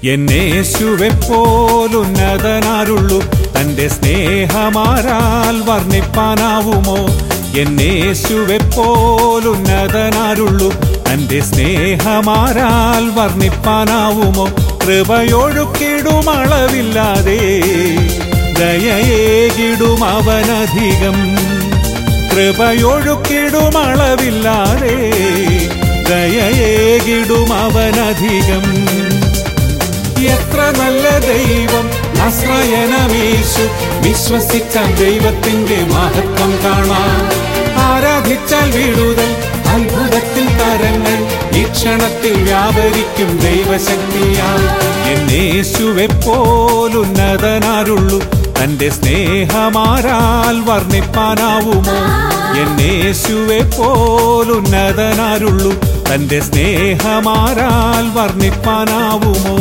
എന്നേശുവെപ്പോലുന്നതനാരുള്ളൂ തന്റെ സ്നേഹമാരാൽ വർണ്ണിപ്പാനാവുമോ എന്നേശുവെപ്പോലുന്നതനാരുള്ളൂ തന്റെ സ്നേഹമാരാൽ വർണ്ണിപ്പാനാവുമോ കൃപയൊഴുക്കിടുമളവില്ലാതെ ദയയേകിടും അവനധികം കൃപയൊഴുക്കിടുമളവില്ലാതെ ദയയേകിടും അവനധികം എത്ര നല്ല ദൈവം ആശ്രയനമേശു വിശ്വസിച്ച ദൈവത്തിന്റെ മഹത്വം കാണാം ആരാധിച്ചാൽ വീടുതൽ അത്ഭുതത്തിൽ തരങ്ങൾ ഈ ക്ഷണത്തിൽ വ്യാപരിക്കും ദൈവശക്തിയാൽ എന്നേശുവെപ്പോലുന്നതനാരുള്ളൂ തന്റെ സ്നേഹമാരാൽ വർണ്ണിപ്പാനാവുമോ എന്നേശുവെ പോലുന്നതനാരുള്ളൂ തന്റെ സ്നേഹമാരാൽ വർണ്ണിപ്പാനാവുമോ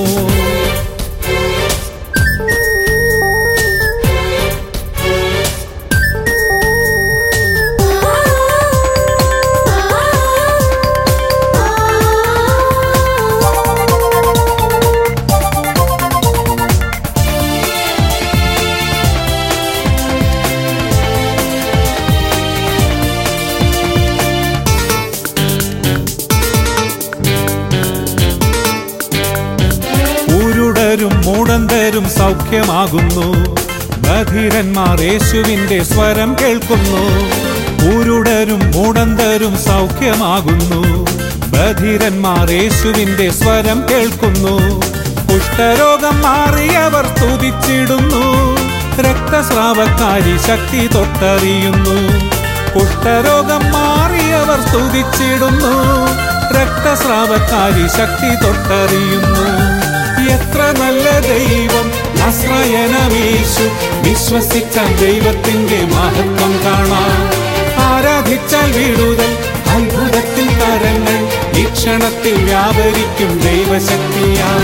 ഉരുടരും മൂടന്തരും സൗഖ്യമാകുന്നു ബധിരന്മാർ യേശുവിന്റെ സ്വരം കേൾക്കുന്നു ഉരുടരും മൂടന്തരും സൗഖ്യമാകുന്നു ബധിരന്മാർ യേശുവിന്റെ സ്വരം കേൾക്കുന്നു കുഷ്ഠരോഗം മാറിയവർ സ്തുതിച്ചിടുന്നു രക്തസ്രാവക്കാരി ശക്തി തൊട്ടറിയുന്നു കുഷ്ഠരോഗം മാറിയവർ സ്തുതിച്ചിടുന്നു രക്തസ്രാവക്കാരി ശക്തി തൊട്ടറിയുന്നു എത്ര നല്ല ദൈവം ആശ്രയനമേശു വിശ്വസിച്ച ദൈവത്തിന്റെ മഹത്വം കാണാം ആരാധിച്ചാൽ വീടുതൽ അത്ഭുതത്തിൽ തരങ്ങൾ ഈ ക്ഷണത്തിൽ വ്യാപരിക്കും ദൈവശക്തിയാൽ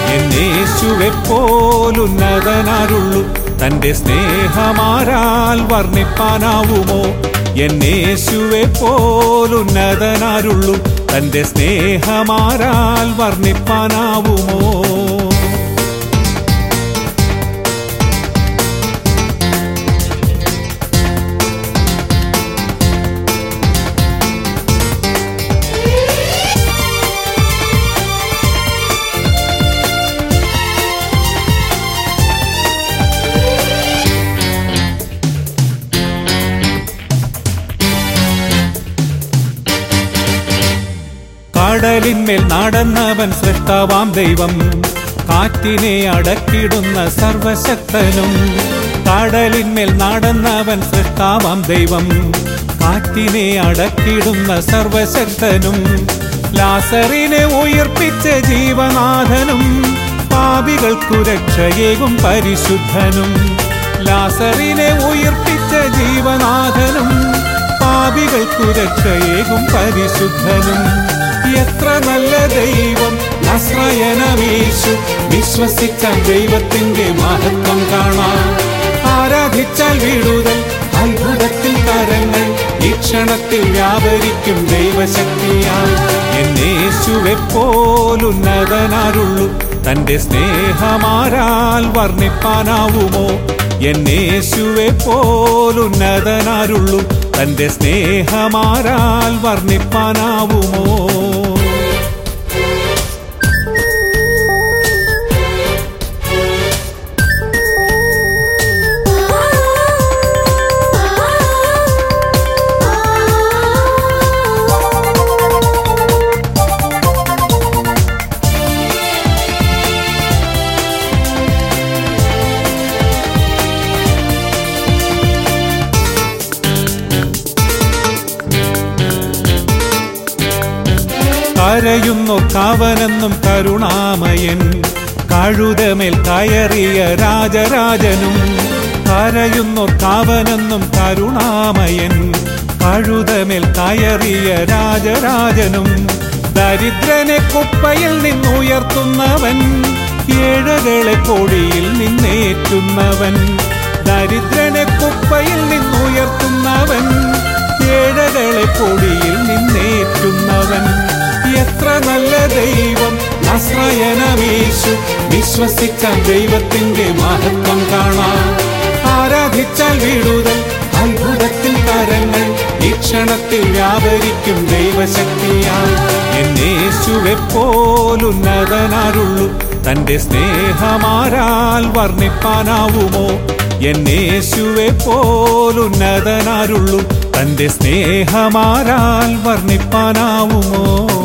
എന്നേശുവെപ്പോലുന്നതനാരുള്ളൂ തന്റെ സ്നേഹമാരാൽ വർണ്ണിപ്പാനാവുമോ എന്നേശുവെ പോലുന്നതനാരുള്ളൂ തന്റെ സ്നേഹമാരാൽ വർണ്ണിപ്പാനാവുമോ കടലിന്മേൽ നടന്നവൻ സൃഷ്ടാവാം ദൈവം കാറ്റിനെ അടക്കിടുന്ന സർവശക്തനും കടലിന്മേൽ നടന്നവൻ സൃഷ്ടാവാം ദൈവം കാറ്റിനെ അടക്കിടുന്ന സർവശക്തനും ലാസറിനെ ഉയർപ്പിച്ച ജീവനാഥനും പാപികൾക്കു രക്ഷയേകും പരിശുദ്ധനും ലാസറിനെ ഉയർപ്പിച്ച ജീവനാഥനും പാപികൾക്കു രക്ഷയേകും പരിശുദ്ധനും എത്ര നല്ല ദൈവം ആശ്രയനമേശു വിശ്വസിച്ച ദൈവത്തിന്റെ മഹത്വം കാണാം ആരാധിച്ചാൽ വീടുതൽ അത്ഭുതത്തിൽ തരങ്ങൾ ഈ ക്ഷണത്തിൽ വ്യാപരിക്കും ദൈവശക്തിയാൽ എന്നേശുവെപ്പോലുന്നതനാരുള്ളൂ തന്റെ സ്നേഹമാരാൽ വർണ്ണിപ്പാനാവുമോ എന്നേശുവെ പോലുന്നതനാരുള്ളൂ തന്റെ സ്നേഹമാരാൽ വർണ്ണിപ്പാനാവുമോ കരയുന്നു കവനെന്നും കരുണാമയൻ കഴുതമേൽ കയറിയ രാജരാജനും കരയുന്നു കവനെന്നും കരുണാമയൻ കഴുതമേൽ കയറിയ രാജരാജനും ദരിദ്രനെ കുപ്പയിൽ നിന്നുയർത്തുന്നവൻ ഏഴകളെ കൊടിയിൽ നിന്നേറ്റുന്നവൻ ദരിദ്രനെ കുപ്പയിൽ നിന്നുയർത്തുന്നവൻ ഏഴകളെ കൊടിയിൽ നിന്നേറ്റുന്നവൻ എത്ര നല്ല ദൈവം ആശ്രയനമേശു വിശ്വസിച്ചാൽ ദൈവത്തിന്റെ മഹത്വം കാണാം ആരാധിച്ചാൽ വിടുതൽ അത്ഭുതത്തിൻ കരങ്ങൾ ഈ ക്ഷണത്തിൽ വ്യാപരിക്കും ദൈവശക്തിയാൽ എന്നേശുവെ പോലുന്നതനാരുള്ളൂ തന്റെ സ്നേഹമാരാൽ വർണ്ണിപ്പാനാവുമോ എന്നേശുവെ പോലുന്നതനാരുള്ളൂ തന്റെ സ്നേഹമാരാൽ വർണ്ണിപ്പാനാവുമോ